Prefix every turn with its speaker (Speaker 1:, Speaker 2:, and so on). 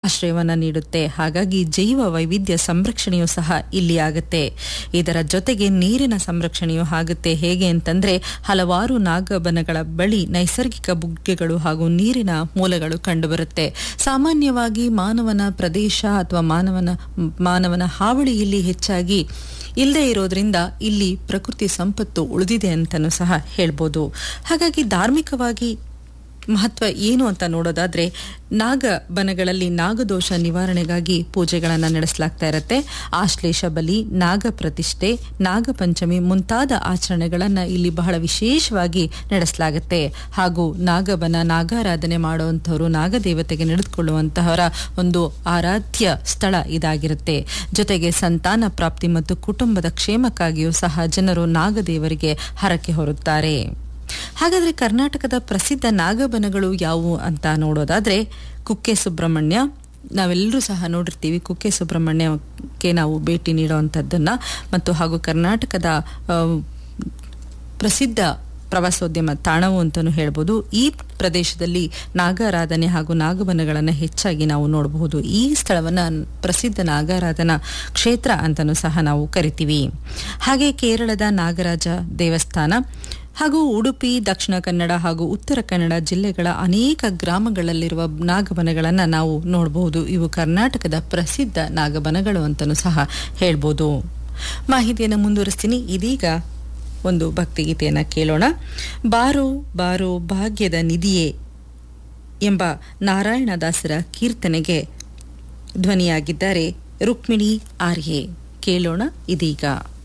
Speaker 1: ಆಶ್ರಯವನ್ನು ನೀಡುತ್ತೆ ಹಾಗಾಗಿ ಜೈವ ವೈವಿಧ್ಯ ಸಂರಕ್ಷಣೆಯೂ ಸಹ ಇಲ್ಲಿ ಆಗುತ್ತೆ ಇದರ ಜೊತೆಗೆ ನೀರಿನ ಸಂರಕ್ಷಣೆಯೂ ಆಗುತ್ತೆ ಹೇಗೆ ಅಂತಂದ್ರೆ ಹಲವಾರು ನಾಗಬನಗಳ ಬಳಿ ನೈಸರ್ಗಿಕ ಬುಗ್ಗೆಗಳು ಹಾಗೂ ನೀರಿನ ಮೂಲಗಳು ಕಂಡುಬರುತ್ತೆ ಸಾಮಾನ್ಯವಾಗಿ ಮಾನವನ ಪ್ರದೇಶ ಅಥವಾ ಮಾನವನ ಮಾನವನ ಹಾವಳಿ ಇಲ್ಲಿ ಹೆಚ್ಚಾಗಿ ಇಲ್ಲದೆ ಇರೋದ್ರಿಂದ ಇಲ್ಲಿ ಪ್ರಕೃತಿ ಸಂಪತ್ತು ಉಳಿದಿದೆ ಅಂತಲೂ ಸಹ ಹೇಳ್ಬೋದು ಹಾಗಾಗಿ ಧಾರ್ಮಿಕವಾಗಿ ಮಹತ್ವ ಏನು ಅಂತ ನೋಡೋದಾದ್ರೆ ನಾಗ ಬನಗಳಲ್ಲಿ ನಾಗದೋಷ ನಿವಾರಣೆಗಾಗಿ ಪೂಜೆಗಳನ್ನು ನಡೆಸಲಾಗ್ತಾ ಇರುತ್ತೆ ಆಶ್ಲೇಷ ಬಲಿ ನಾಗ ಪ್ರತಿಷ್ಠೆ ನಾಗಪಂಚಮಿ ಮುಂತಾದ ಆಚರಣೆಗಳನ್ನು ಇಲ್ಲಿ ಬಹಳ ವಿಶೇಷವಾಗಿ ನಡೆಸಲಾಗುತ್ತೆ ಹಾಗೂ ನಾಗಬನ ನಾಗಾರಾಧನೆ ಮಾಡುವಂಥವರು ನಾಗದೇವತೆಗೆ ನಡೆದುಕೊಳ್ಳುವಂತಹವರ ಒಂದು ಆರಾಧ್ಯ ಸ್ಥಳ ಇದಾಗಿರುತ್ತೆ ಜೊತೆಗೆ ಸಂತಾನ ಪ್ರಾಪ್ತಿ ಮತ್ತು ಕುಟುಂಬದ ಕ್ಷೇಮಕ್ಕಾಗಿಯೂ ಸಹ ಜನರು ನಾಗದೇವರಿಗೆ ಹರಕೆ ಹೊರುತ್ತಾರೆ ಹಾಗಾದ್ರೆ ಕರ್ನಾಟಕದ ಪ್ರಸಿದ್ಧ ನಾಗಬನಗಳು ಯಾವುವು ಅಂತ ನೋಡೋದಾದ್ರೆ ಕುಕ್ಕೆ ಸುಬ್ರಹ್ಮಣ್ಯ ನಾವೆಲ್ಲರೂ ಸಹ ನೋಡಿರ್ತೀವಿ ಕುಕ್ಕೆ ಸುಬ್ರಹ್ಮಣ್ಯಕ್ಕೆ ನಾವು ಭೇಟಿ ನೀಡುವಂಥದ್ದನ್ನ ಮತ್ತು ಹಾಗೂ ಕರ್ನಾಟಕದ ಆ, ಪ್ರಸಿದ್ಧ ಪ್ರವಾಸೋದ್ಯಮ ತಾಣವು ಅಂತಲೂ ಹೇಳ್ಬೋದು ಈ ಪ್ರದೇಶದಲ್ಲಿ ನಾಗಾರಾಧನೆ ಹಾಗೂ ನಾಗಬನಗಳನ್ನು ಹೆಚ್ಚಾಗಿ ನಾವು ನೋಡಬಹುದು ಈ ಸ್ಥಳವನ್ನು ಪ್ರಸಿದ್ಧ ನಾಗಾರಾಧನಾ ಕ್ಷೇತ್ರ ಅಂತಲೂ ಸಹ ನಾವು ಕರಿತೀವಿ ಹಾಗೆ ಕೇರಳದ ನಾಗರಾಜ ದೇವಸ್ಥಾನ ಹಾಗೂ ಉಡುಪಿ ದಕ್ಷಿಣ ಕನ್ನಡ ಹಾಗೂ ಉತ್ತರ ಕನ್ನಡ ಜಿಲ್ಲೆಗಳ ಅನೇಕ ಗ್ರಾಮಗಳಲ್ಲಿರುವ ನಾಗಬನಗಳನ್ನು ನಾವು ನೋಡಬಹುದು ಇವು ಕರ್ನಾಟಕದ ಪ್ರಸಿದ್ಧ ನಾಗಬನಗಳು ಅಂತಲೂ ಸಹ ಹೇಳ್ಬೋದು ಮಾಹಿತಿಯನ್ನು ಮುಂದುವರಿಸ್ತೀನಿ ಇದೀಗ ಒಂದು ಭಕ್ತಿಗೀತೆಯನ್ನು ಕೇಳೋಣ ಬಾರೋ ಬಾರೋ ಭಾಗ್ಯದ ನಿಧಿಯೇ ಎಂಬ ನಾರಾಯಣದಾಸರ ಕೀರ್ತನೆಗೆ ಧ್ವನಿಯಾಗಿದ್ದಾರೆ ರುಕ್ಮಿಣಿ ಆರ್ಯೆ ಕೇಳೋಣ ಇದೀಗ